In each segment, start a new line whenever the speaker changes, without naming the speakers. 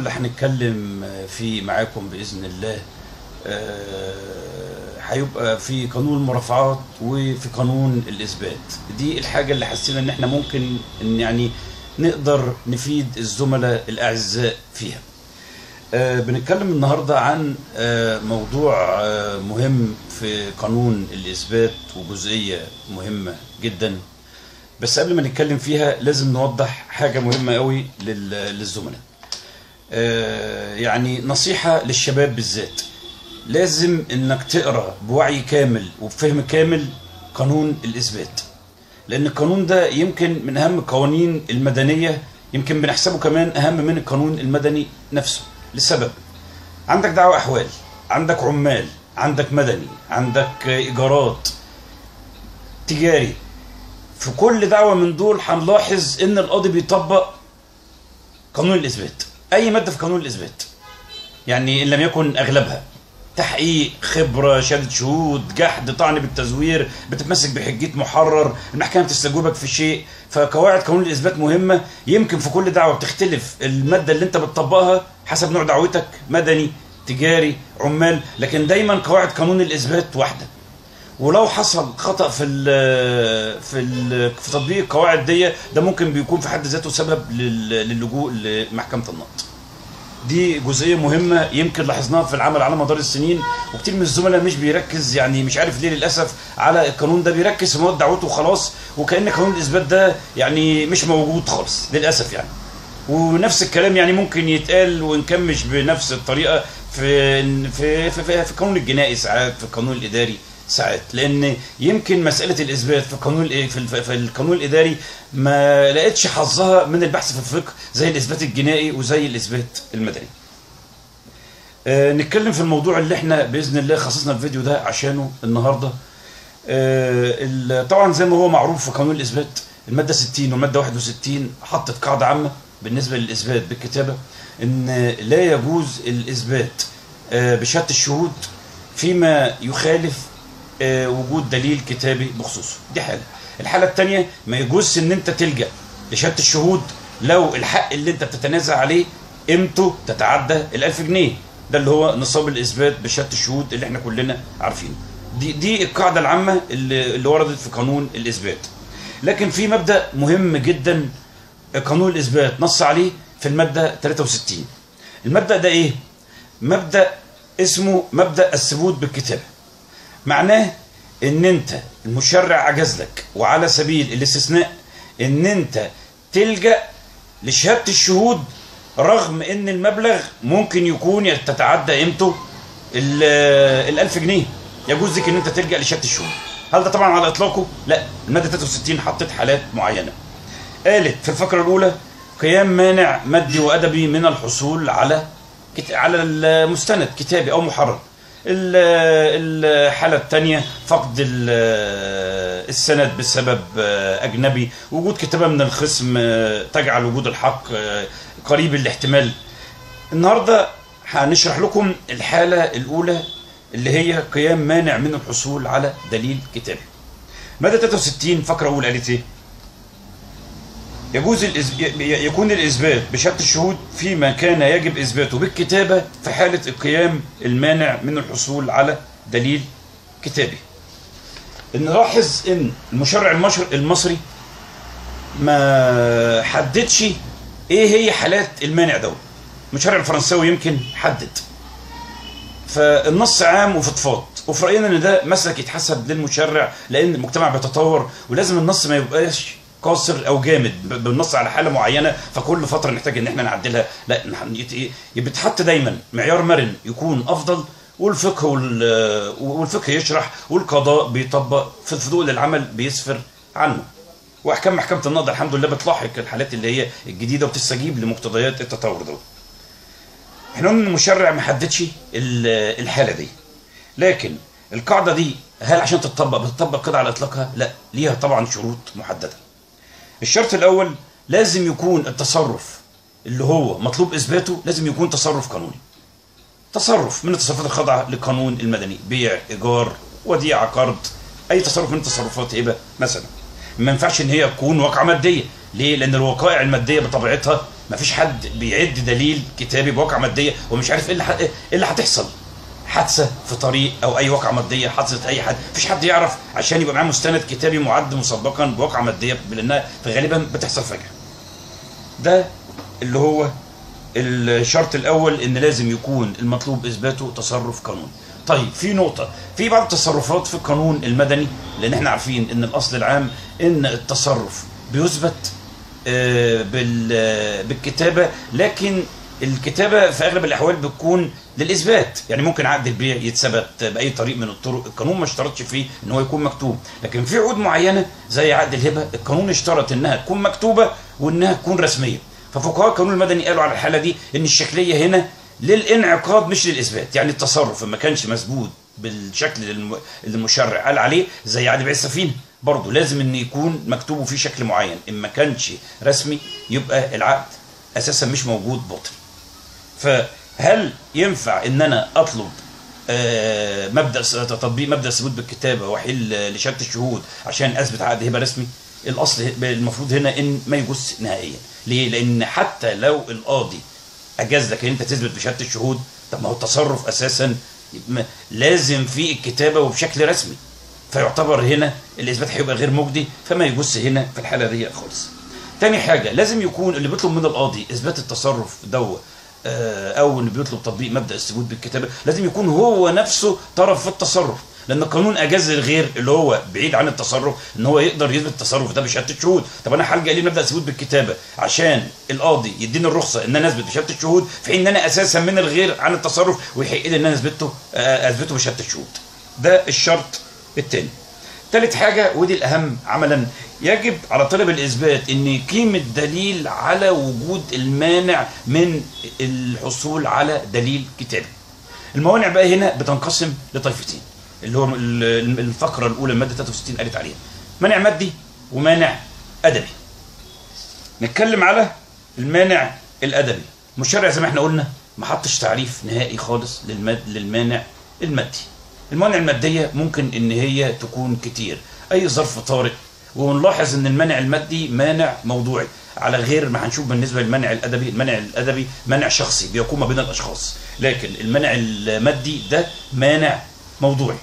اللي هنتكلم فيه معاكم باذن الله آه، هيبقى في قانون المرافعات وفي قانون الاثبات دي الحاجه اللي حسينا ان احنا ممكن ان يعني نقدر نفيد الزملاء الاعزاء فيها آه، بنتكلم النهارده عن آه، موضوع آه، مهم في قانون الاثبات وجزئيه مهمه جدا بس قبل ما نتكلم فيها لازم نوضح حاجه مهمه قوي لل- للزملاء آه، يعني نصيحه للشباب بالذات لازم انك تقرا بوعي كامل وبفهم كامل قانون الاثبات لان القانون ده يمكن من اهم القوانين المدنيه يمكن بنحسبه كمان اهم من القانون المدني نفسه لسبب عندك دعوى احوال عندك عمال عندك مدني عندك ايجارات تجاري في كل دعوه من دول هنلاحظ ان القاضي بيطبق قانون الاثبات اي ماده في قانون الاثبات يعني ان لم يكن اغلبها تحقيق خبره شهاده شهود جحد طعن بالتزوير بتتمسك بحجيه محرر المحكمه بتستجوبك في شيء فقواعد قانون الاثبات مهمه يمكن في كل دعوه بتختلف الماده اللي انت بتطبقها حسب نوع دعوتك مدني تجاري عمال لكن دايما قواعد قانون الاثبات واحده ولو حصل خطا في ال في ال في تطبيق القواعد دي ده ممكن بيكون في حد ذاته سبب لل- للجوء لمحكمه النقض دي جزئيه مهمه يمكن لاحظناها في العمل على مدار السنين وكتير من الزملاء مش بيركز يعني مش عارف ليه للاسف على القانون ده بيركز في مواد دعوته وخلاص وكان قانون الاثبات ده يعني مش موجود خالص للاسف يعني ونفس الكلام يعني ممكن يتقال وان كان مش بنفس الطريقه في في في, في, في القانون الجنائي ساعات في القانون الاداري ساعات لان يمكن مساله الاثبات في القانون الإيه- في, الف- في القانون الاداري ما لقيتش حظها من البحث في الفقه زي الاثبات الجنائي وزي الاثبات المدني آه، نتكلم في الموضوع اللي احنا باذن الله خصصنا الفيديو ده عشانه النهارده آه، ال- طبعا زي ما هو معروف في قانون الاثبات الماده 60 والماده 61 حطت قاعده عامه بالنسبه للاثبات بالكتابه ان لا يجوز الاثبات آه، بشهاده الشهود فيما يخالف آه، وجود دليل كتابي بخصوصه دي حاله الحاله الثانيه ما يجوزش ان انت تلجا لشهاده الشهود لو الحق اللي انت بتتنازع عليه قيمته تتعدى ال1000 جنيه ده اللي هو نصاب الاثبات بشهاده الشهود اللي احنا كلنا عارفينه دي دي القاعده العامه اللي, اللي وردت في قانون الاثبات لكن في مبدا مهم جدا قانون الاثبات نص عليه في الماده 63 المبدا ده ايه مبدا اسمه مبدا الثبوت بالكتابه معناه ان انت المشرع عجز لك وعلى سبيل الاستثناء ان انت تلجا لشهاده الشهود رغم ان المبلغ ممكن يكون تتعدى قيمته ال 1000 جنيه يجوز لك ان انت تلجا لشهاده الشهود هل ده طبعا على اطلاقه لا الماده 63 حطت حالات معينه قالت في الفقره الاولى قيام مانع مادي وادبي من الحصول على كت- على المستند كتابي او محرر ال- الحالة الثانية فقد ال- السند بسبب أجنبي وجود كتابة من الخصم تجعل وجود الحق قريب الاحتمال النهاردة هنشرح لكم الحالة الأولى اللي هي قيام مانع من الحصول على دليل كتابي مادة 63 فقرة أولى قالت إيه؟ يجوز الإز... ي- يكون الإثبات بشهادة الشهود فيما كان يجب إثباته بالكتابة في حالة القيام المانع من الحصول على دليل كتابي نلاحظ إن المشرع المشر... المصري ما حددش إيه هي حالات المانع ده المشرع الفرنساوي يمكن حدد فالنص عام وفضفاض وفي راينا ان ده مسلك يتحسب للمشرع لان المجتمع بيتطور ولازم النص ما يبقاش قاصر او جامد ب- بالنص على حاله معينه فكل فتره نحتاج ان احنا نعدلها لا نح- يت- إيه، بيتحط دايما معيار مرن يكون افضل والفقه وال- والفقه يشرح والقضاء بيطبق في الفضوء للعمل بيسفر عنه واحكام محكمه النقض الحمد لله بتلاحق الحالات اللي هي الجديده وبتستجيب لمقتضيات التطور ده احنا قلنا ان المشرع ما حددش ال- الحاله دي لكن القاعده دي هل عشان تتطبق بتطبق كده على اطلاقها لا ليها طبعا شروط محدده الشرط الاول لازم يكون التصرف اللي هو مطلوب اثباته لازم يكون تصرف قانوني تصرف من التصرفات الخاضعه للقانون المدني بيع ايجار وديعه قرض اي تصرف من التصرفات هبه مثلا ما ينفعش ان هي تكون واقعه ماديه ليه لان الوقائع الماديه بطبيعتها مفيش حد بيعد دليل كتابي بواقعه ماديه ومش عارف ايه اللي ح- ايه اللي هتحصل حادثه في طريق او اي واقعه ماديه حصلت اي حد مفيش حد يعرف عشان يبقى معاه مستند كتابي معد مسبقا بواقعه ماديه لانها غالبا بتحصل فجاه ده اللي هو الشرط الاول ان لازم يكون المطلوب اثباته تصرف قانوني طيب في نقطه في بعض التصرفات في القانون المدني لان احنا عارفين ان الاصل العام ان التصرف بيثبت آه، بال- آه، بالكتابه لكن الكتابه في اغلب الاحوال بتكون للاثبات يعني ممكن عقد البيع يتثبت باي طريق من الطرق القانون ما اشترطش فيه ان هو يكون مكتوب لكن في عقود معينه زي عقد الهبه القانون اشترط انها تكون مكتوبه وانها تكون رسميه ففقهاء القانون المدني قالوا على الحاله دي ان الشكليه هنا للانعقاد مش للاثبات يعني التصرف ما كانش مثبوت بالشكل اللي الم- اللي المشرع قال عليه زي عقد بيع السفينه برضه لازم ان يكون مكتوب فيه شكل معين ان ما كانش رسمي يبقى العقد اساسا مش موجود باطل فهل ينفع ان انا اطلب آه، مبدا س- تطبيق مبدا الثبوت بالكتابه واحيل لشهاده الشهود عشان اثبت عقد هبه رسمي الاصل ه- المفروض هنا ان ما يجوز نهائيا ليه لان حتى لو القاضي اجاز لك ان انت تثبت بشهاده الشهود طب ما هو التصرف اساسا م- لازم في الكتابه وبشكل رسمي فيعتبر هنا الاثبات هيبقى غير مجدي فما يجوز هنا في الحاله دي خالص تاني حاجه لازم يكون اللي بيطلب من القاضي اثبات التصرف دوت آه، او اللي بيطلب تطبيق مبدا الثبوت بالكتابه لازم يكون هو نفسه طرف في التصرف لان القانون اجاز للغير اللي هو بعيد عن التصرف ان هو يقدر يثبت التصرف ده بشهاده الشهود طب انا هلجا ليه مبدا الثبوت بالكتابه عشان القاضي يديني الرخصه ان انا اثبت بشهاده الشهود في حين ان انا اساسا من الغير عن التصرف ويحق لي ان انا اثبته آه، اثبته بشهاده الشهود ده الشرط الثاني ثالث حاجة ودي الأهم عملا يجب على طالب الإثبات أن يقيم الدليل على وجود المانع من الحصول على دليل كتابي الموانع بقى هنا بتنقسم لطائفتين اللي هو ال- الفقرة الأولى المادة 63 قالت عليها مانع مادي ومانع أدبي نتكلم على المانع الأدبي المشرع زي ما احنا قلنا ما حطش تعريف نهائي خالص للماد للمانع المادي الموانع المادية ممكن ان هي تكون كتير اي ظرف طارئ ونلاحظ ان المانع المادي مانع موضوعي على غير ما هنشوف بالنسبه للمانع الادبي المانع الادبي مانع شخصي بيقوم ما بين الاشخاص لكن المانع المادي ده مانع موضوعي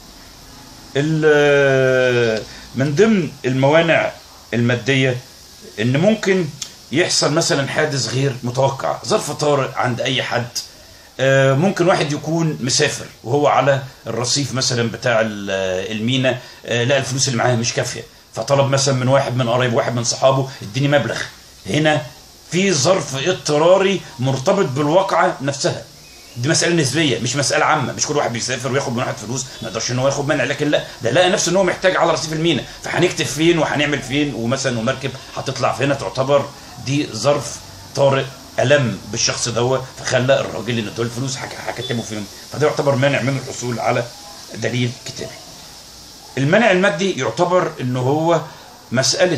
ال- من ضمن الموانع الماديه ان ممكن يحصل مثلا حادث غير متوقع ظرف طارئ عند اي حد آه، ممكن واحد يكون مسافر وهو على الرصيف مثلا بتاع ال- المينا آه، لقى الفلوس اللي معاه مش كافيه فطلب مثلا من واحد من قرايبه واحد من صحابه اديني مبلغ هنا في ظرف اضطراري مرتبط بالواقعه نفسها دي مسألة نسبية مش مسألة عامة مش كل واحد بيسافر وياخد من واحد فلوس ما يقدرش ان هو ياخد منع لكن لا ده لقى نفسه ان هو محتاج على رصيف المينا فهنكتب فين وهنعمل فين ومثلا ومركب هتطلع في هنا تعتبر دي ظرف طارئ ألم بالشخص دوت فخلى الراجل اللي ادوله الفلوس هك- هكتبه فين فده يعتبر مانع من الحصول على دليل كتابي المنع المادي يعتبر ان هو مسألة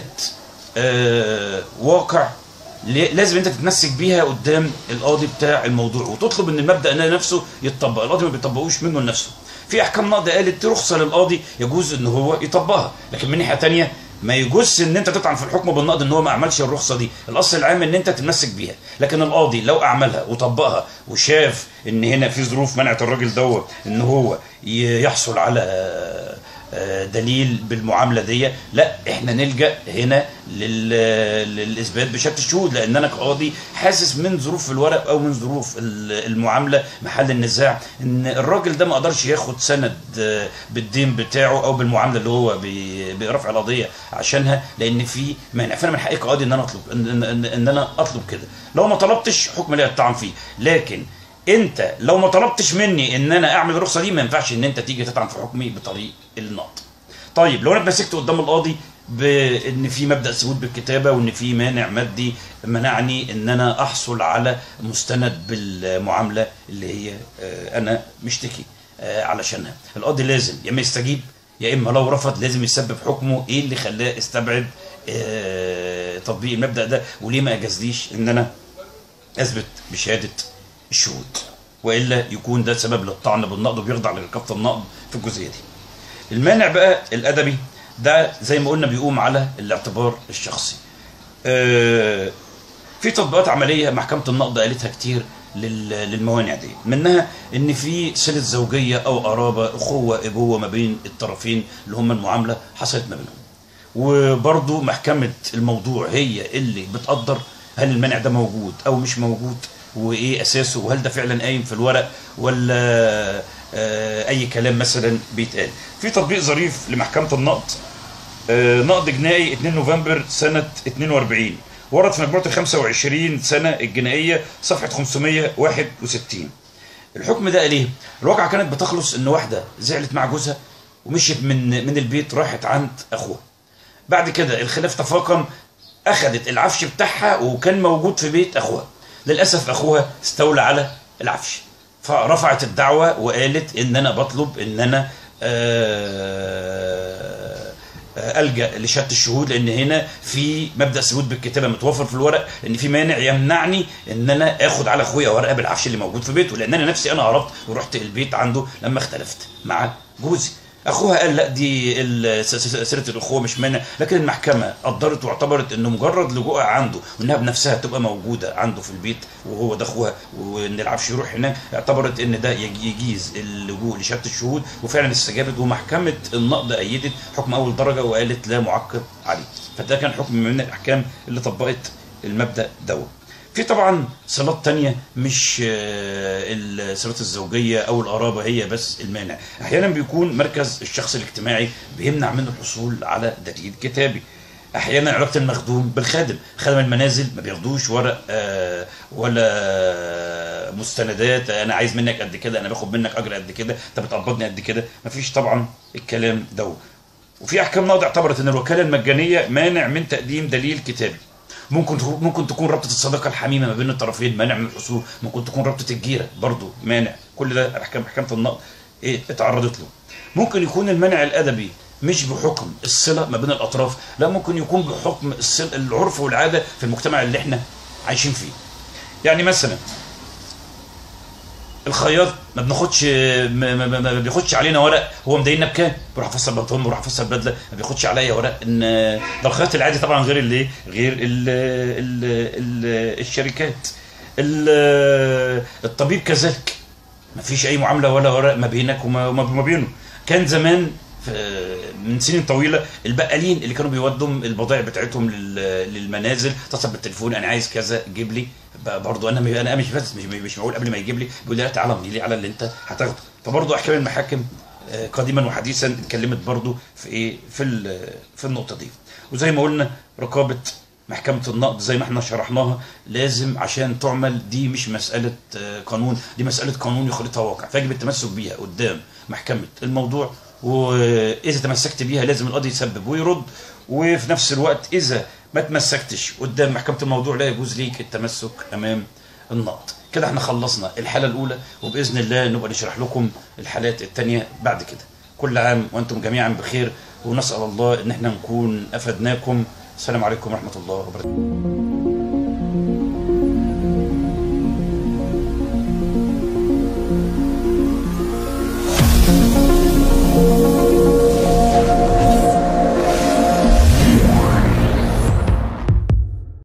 آه واقع ل- لازم انت تتمسك بيها قدام القاضي بتاع الموضوع وتطلب ان المبدا ده نفسه يتطبق القاضي ما بيطبقوش منه لنفسه في احكام نقد قالت رخصه للقاضي يجوز ان هو يطبقها لكن من ناحيه تانية ما يجوزش ان انت تطعن في الحكم بالنقد ان هو ما عملش الرخصه دي الاصل العام ان انت تتمسك بيها لكن القاضي لو اعملها وطبقها وشاف ان هنا في ظروف منعت الراجل دوت ان هو ي- يحصل على آه، آه، دليل بالمعامله دي لا احنا نلجا هنا لل- للاثبات بشهاده الشهود لان انا كقاضي حاسس من ظروف الورق او من ظروف ال- المعامله محل النزاع ان الراجل ده ما قدرش ياخد سند آه، بالدين بتاعه او بالمعامله اللي هو بي- برفع القضيه عشانها لان في مانع فانا من حقي كقاضي ان انا اطلب ان, إن, إن, ان انا اطلب كده لو ما طلبتش حكم لا يطعن فيه لكن انت لو ما طلبتش مني ان انا اعمل الرخصه دي ما ينفعش ان انت تيجي تطعن في حكمي بطريق النقد طيب لو انا اتمسكت قدام القاضي بان في مبدا ثبوت بالكتابه وان في مانع مادي منعني ان انا احصل على مستند بالمعامله اللي هي آه، انا مشتكي آه، علشانها القاضي لازم يا اما يستجيب يا اما لو رفض لازم يسبب حكمه ايه اللي خلاه استبعد آه، تطبيق المبدا ده وليه ما اجازليش ان انا اثبت بشهاده الشهود والا يكون ده سبب للطعن بالنقد وبيخضع لرقابه النقد في الجزئيه دي. المانع بقى الادبي ده زي ما قلنا بيقوم على الاعتبار الشخصي. آه، في تطبيقات عمليه محكمه النقد قالتها كتير لل- للموانع دي منها ان في صله زوجيه او قرابه اخوه ابوه ما بين الطرفين اللي هم المعامله حصلت ما بينهم وبرضو محكمة الموضوع هي اللي بتقدر هل المانع ده موجود او مش موجود وايه اساسه وهل ده فعلا قايم في الورق ولا آه، اي كلام مثلا بيتقال في تطبيق ظريف لمحكمة النقد آه، نقد جنائي 2 نوفمبر سنة 42 ورد في مجموعة ال 25 سنة الجنائية صفحة 561 الحكم ده قال ايه؟ الواقعة كانت بتخلص ان واحدة زعلت مع جوزها ومشيت من من البيت راحت عند اخوها بعد كده الخلاف تفاقم اخذت العفش بتاعها وكان موجود في بيت اخوها للاسف اخوها استولى على العفش فرفعت الدعوه وقالت ان انا بطلب ان انا آه، آه، الجا لشهاده الشهود لان هنا في مبدا ثبوت بالكتابه متوفر في الورق ان في مانع يمنعني ان انا اخد على اخويا ورقه بالعفش اللي موجود في بيته لان انا نفسي انا هربت ورحت البيت عنده لما اختلفت مع جوزي اخوها قال لا دي ال- س- س- سيره الاخوه مش مانع لكن المحكمه قدرت واعتبرت انه مجرد لجوءها عنده وانها بنفسها تبقى موجوده عنده في البيت وهو ده اخوها وان العفش يروح هناك اعتبرت ان ده يج- يجيز اللجوء لشهاده الشهود وفعلا استجابت ومحكمه النقد ايدت حكم اول درجه وقالت لا معقب عليه فده كان حكم من الاحكام اللي طبقت المبدا دوت في طبعا صلات تانية مش آه، الصلات الزوجية أو القرابة هي بس المانع أحيانا بيكون مركز الشخص الاجتماعي بيمنع منه الحصول على دليل كتابي احيانا علاقه المخدوم بالخادم خدم المنازل ما بياخدوش ورق آه، ولا مستندات انا عايز منك قد كده انا باخد منك اجر قد كده انت بتقبضني قد كده مفيش طبعا الكلام ده وفي احكام نقض اعتبرت ان الوكاله المجانيه مانع من تقديم دليل كتابي ممكن تكون- ممكن تكون رابطه الصداقه الحميمه ما بين الطرفين مانع من الحصول ممكن تكون رابطه الجيره برضو مانع كل ده احكام محكمه النقض ايه اتعرضت له ممكن يكون المنع الادبي مش بحكم الصله ما بين الاطراف لا ممكن يكون بحكم الصل- العرف والعاده في المجتمع اللي احنا عايشين فيه يعني مثلا الخياط ما بناخدش ما, ما, ما ما بياخدش علينا ورق هو مديننا بكام بروح افصل بنطلون بروح افصل بدله ما بياخدش عليا ورق ان ده الخياط العادي طبعا غير اللي غير ال ال ال الشركات ال- الطبيب كذلك ما فيش اي معامله ولا ورق ما بينك وما وما وما بينه كان زمان في- من سنين طويله البقالين اللي كانوا بيودوا البضائع بتاعتهم لل- للمنازل اتصل بالتليفون انا عايز كذا جيب لي بقى برضه انا انا مش بس مش مش معقول قبل ما يجيب لي بيقول لي لا تعالى امضي لي على اللي انت هتاخده فبرضه احكام المحاكم آه، قديما وحديثا اتكلمت برضه في ايه في ال- في النقطه دي وزي ما قلنا رقابه محكمة النقد زي ما احنا شرحناها لازم عشان تعمل دي مش مسألة آه، قانون دي مسألة قانون يخلطها واقع فيجب التمسك بيها قدام محكمة الموضوع وإذا تمسكت بيها لازم القاضي يسبب ويرد وفي نفس الوقت إذا ما تمسكتش قدام محكمة الموضوع لا يجوز ليك التمسك أمام النقد كده احنا خلصنا الحالة الأولى وبإذن الله نبقى نشرح لكم الحالات التانية بعد كده كل عام وأنتم جميعا بخير ونسأل الله إن احنا نكون أفدناكم السلام عليكم ورحمة الله وبركاته